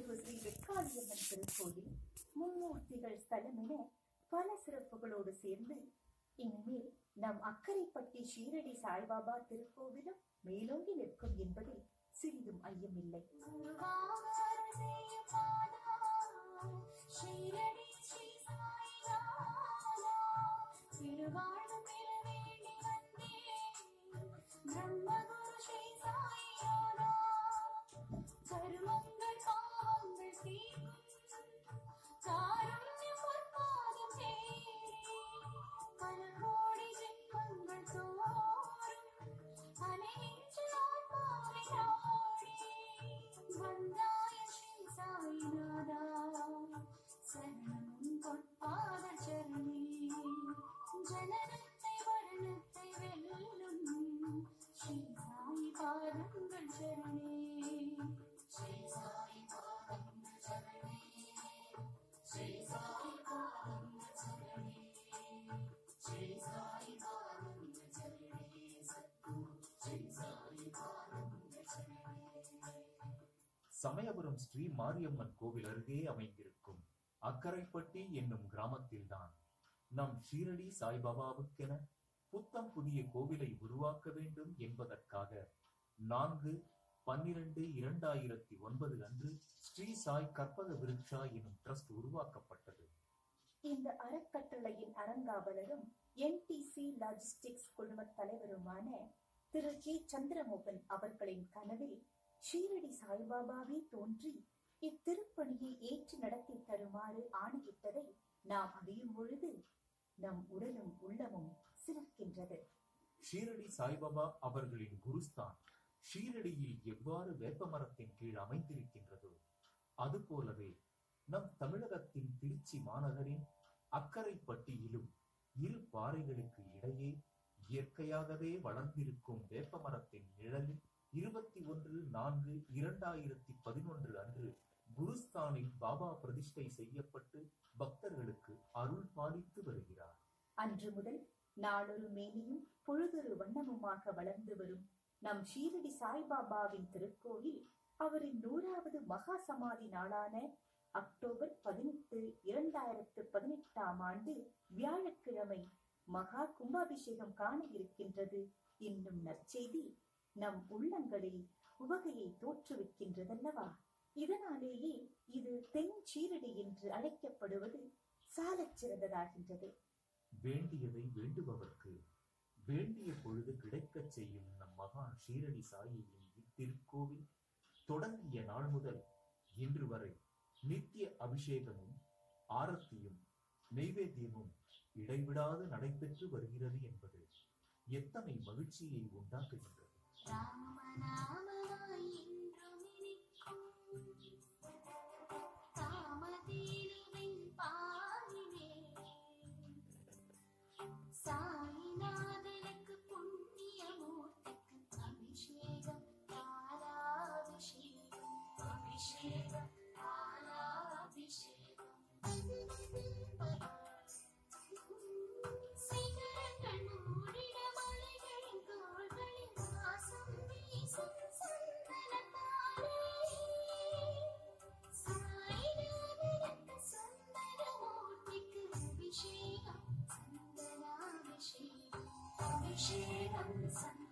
அருள்மிகு ஸ்ரீ வெக்காளியம்மன் திருக்கோயில் மும்மூர்த்திகள் ஸ்தலம் என பல சிறப்புகளோடு சேர்ந்து இனிமேல் நம் அக்கரைப்பட்டி ஷீரடி சாய்பாபா திருக்கோவிலும் மேலோங்கி நிற்கும் என்பதில் சிறிதும் ஐயமில்லை ஷீரடி ஸ்ரீ சாய்நாதா, திருவாழ்வு பெற வேண்டி வந்தேன். பிரம்மகுரு ஸ்ரீ சாய்நாதா, கருமங்கள் பாவங்கள் தீர்க்கும் காருண்யம் பொற்பாதம் தேடி பல கோடி ஜென்மங்கள் தோறும் அலைகின்ற ஆத்மாவை நாடி வந்தாய ஸ்ரீ சாய்நாதா சரணம் பொற்பாத சரணே ஜனனத்தை மரணத்தை வெல்லும் ஸ்ரீ சாய் பாதங்கள் சரணே ஸ்ரீ சாய் பாதங்கள் சரணே ஸ்ரீ சாய் பாதங்கள் சரணே ஸ்ரீ சாய் பாதங்கள் சரணே சத்குரு ஸ்ரீ சாய் பாதங்கள் சரணே சமயபுரம் ஸ்ரீ மாரியம்மன் கோவில் அருகே அமைந்திருக்கும் அக்கரைப்பட்டி என்னும் கிராமத்தில்தான் நம் ஷீரடி சாய்பாபாவுக்கென புத்தம் புதிய கோவிலை உருவாக்க வேண்டும் என்பதற்காக நான்கு பன்னிரண்டு இரண்டாயிரத்தி ஒன்பது அன்று ஸ்ரீ சாய் கற்பக விருட்சா எனும் ட்ரஸ்ட் உருவாக்கப்பட்டது இந்த அறக்கட்டளையின் அறங்காவலரும் என்டிசி லாஜிஸ்டிக்ஸ் குழும தலைவருமான திரு கே சந்திரமோகன் அவர்களின் கனவில் ஷீரடி சாய்பாபாவே தோன்றி இத்திருப்பணியை ஏற்று நடத்தி தருமாறு ஆணையிட்டதை நாம் அறியும் பொழுது நம் உடலும் உள்ளமும் சிறக்கின்றது ஷீரடி சாய்பாபா அவர்களின் குருஸ்தான் ஷீரடியில் எவ்வாறு வேப்பமரத்தின் கீழ் அமைந்திருக்கின்றதோ அதுபோலவே நம் தமிழகத்தின் திருச்சி மாநகரின் அக்கரைப்பட்டியிலும் இரு பாறைகளுக்கு இடையே இயற்கையாகவே வளர்ந்திருக்கும் வேப்பமரத்தின் நிழலில் இருபத்தி ஒன்று நான்கு இரண்டாயிரத்தி பதினொன்று அன்று குருஸ்தானில் பாபா பிரதிஷ்டை செய்யப்பட்டு பக்தர்களுக்கு அருள் பாலித்து வருகிறார் அன்று முதல் நாளொரு மேனியும் பொழுதொரு வண்ணமுமாக வளர்ந்து வரும் நம் ஷீரடி சாய்பாபாவின் திருக்கோயில் அவரின் நூறாவது மகா சமாதி நாளான அக்டோபர் பதினெட்டு இரண்டாயிரத்து பதினெட்டாம் ஆண்டு வியாழக்கிழமை மகா கும்பாபிஷேகம் காண இருக்கின்றது என்னும் நற்செய்தி நம் உள்ளங்களில் உவகையை தோற்றுவிக்கின்றதல்லவா இதனாலேயே இது தென் சீரடி என்று அழைக்கப்படுவது சாலச் சிறந்ததாகின்றது வேண்டியதை வேண்டுபவர்க்கு வேண்டிய பொழுது கிடைக்கச் செய்யும் நம் மகான் ஷீரடி சாயியின் இத்திருக்கோவில் தொடங்கிய நாள் முதல் இன்று வரை நித்திய அபிஷேகமும் ஆரத்தியும் நெய்வேத்தியமும் இடைவிடாது நடைபெற்று வருகிறது என்பது எத்தனை மகிழ்ச்சியை உண்டாக்குகின்றது ராமநாமமாய் என்றும் இனிக்கும் காமதேனுவின் பாலிலே சாய்நாதனுக்கு புண்ணியமூர்த்திக்கு அபிஷேகம் பாலாபிஷேகம் அபிஷேகம் பாலாபிஷேகம் சிகரங்கள் மூடிட மலைகளின் தோள்களில் வாசம் வீசும் சந்தனத்தாலே சாய்நாதனுக்கு சுந்தரமூர்த்திக்கு அபிஷேகம் சந்தனாபிஷேகம் அபிஷேகம் சந்தன